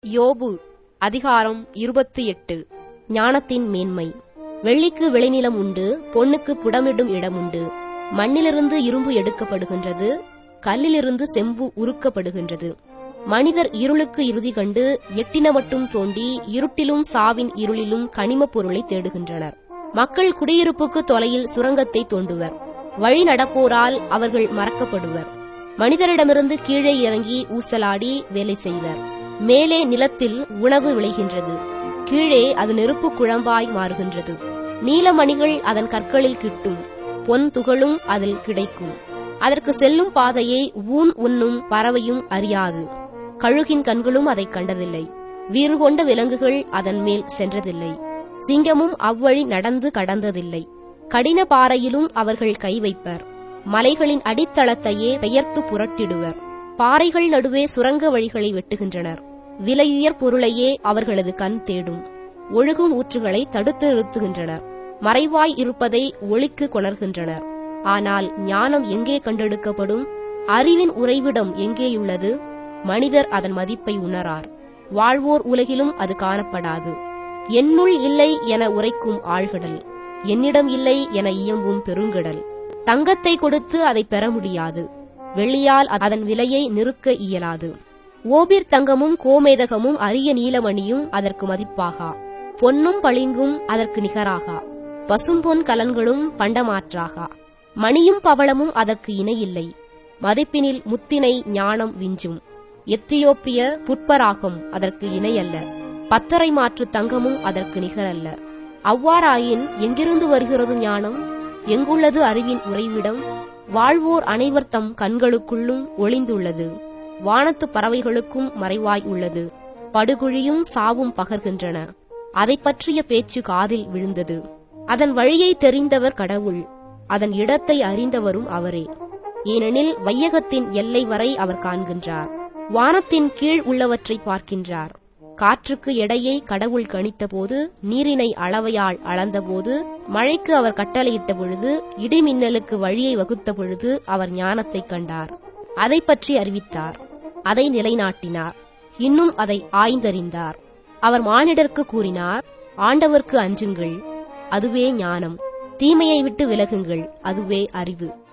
யோபு அதிகாரம் இருபத்தி எட்டு ஞானத்தின் மேன்மை வெள்ளிக்கு விளைநிலம் உண்டு பொன்னுக்கு புடமிடும் இடம் உண்டு மண்ணிலிருந்து இரும்பு எடுக்கப்படுகின்றது கல்லிலிருந்து செம்பு உருக்கப்படுகின்றது மனிதர் இருளுக்கு இறுதி கண்டு எட்டின மட்டும் தோண்டி இருட்டிலும் சாவின் இருளிலும் கனிமப் பொருளை தேடுகின்றனர் மக்கள் குடியிருப்புக்கு தொலையில் சுரங்கத்தை தோண்டுவர் வழி நடப்போரால் அவர்கள் மறக்கப்படுவர் மனிதரிடமிருந்து கீழே இறங்கி ஊசலாடி வேலை செய்வர் மேலே நிலத்தில் உணவு விளைகின்றது கீழே அது நெருப்பு குழம்பாய் மாறுகின்றது நீலமணிகள் அதன் கற்களில் கிட்டும் பொன் துகளும் அதில் கிடைக்கும் அதற்கு செல்லும் பாதையை ஊன் உண்ணும் பறவையும் அறியாது கழுகின் கண்களும் அதைக் கண்டதில்லை வீறு கொண்ட விலங்குகள் அதன் மேல் சென்றதில்லை சிங்கமும் அவ்வழி நடந்து கடந்ததில்லை கடின பாறையிலும் அவர்கள் கை வைப்பர் மலைகளின் அடித்தளத்தையே பெயர்த்து புரட்டிடுவர் பாறைகள் நடுவே சுரங்க வழிகளை வெட்டுகின்றனர் விலையுயர் பொருளையே அவர்களது கண் தேடும் ஒழுகும் ஊற்றுகளை தடுத்து நிறுத்துகின்றனர் மறைவாய் இருப்பதை ஒளிக்கு கொணர்கின்றனர் ஆனால் ஞானம் எங்கே கண்டெடுக்கப்படும் அறிவின் உறைவிடம் எங்கேயுள்ளது மனிதர் அதன் மதிப்பை உணரார் வாழ்வோர் உலகிலும் அது காணப்படாது என்னுள் இல்லை என உரைக்கும் ஆழ்கடல் என்னிடம் இல்லை என இயம்பும் பெருங்கடல் தங்கத்தை கொடுத்து அதை பெற முடியாது வெள்ளியால் அதன் விலையை நிறுக்க இயலாது ஓபிர் தங்கமும் கோமேதகமும் அரிய நீலமணியும் அதற்கு மதிப்பாகா பொன்னும் பளிங்கும் அதற்கு நிகராகா பசும்பொன் கலன்களும் பண்டமாற்றாகா மணியும் பவளமும் அதற்கு இணையில்லை மதிப்பினில் முத்தினை ஞானம் விஞ்சும் எத்தியோப்பிய புட்பராகம் அதற்கு இணையல்ல பத்தரை மாற்று தங்கமும் அதற்கு நிகரல்ல அவ்வாறாயின் எங்கிருந்து வருகிறது ஞானம் எங்குள்ளது அறிவின் உறைவிடம் வாழ்வோர் அனைவர் தம் கண்களுக்குள்ளும் ஒளிந்துள்ளது வானத்து பறவைகளுக்கும் மறைவாய் உள்ளது படுகுழியும் சாவும் பகர்கின்றன அதை பற்றிய பேச்சு காதில் விழுந்தது அதன் வழியை தெரிந்தவர் கடவுள் அதன் இடத்தை அறிந்தவரும் அவரே ஏனெனில் வையகத்தின் எல்லை வரை அவர் காண்கின்றார் வானத்தின் கீழ் உள்ளவற்றை பார்க்கின்றார் காற்றுக்கு எடையை கடவுள் கணித்தபோது நீரினை அளவையால் அளந்தபோது மழைக்கு அவர் கட்டளையிட்ட பொழுது இடிமின்னலுக்கு வழியை வகுத்த பொழுது அவர் ஞானத்தைக் கண்டார் அதை பற்றி அறிவித்தார் அதை நிலைநாட்டினார் இன்னும் அதை ஆய்ந்தறிந்தார் அவர் மானிடருக்கு கூறினார் ஆண்டவர்க்கு அஞ்சுங்கள் அதுவே ஞானம் தீமையை விட்டு விலகுங்கள் அதுவே அறிவு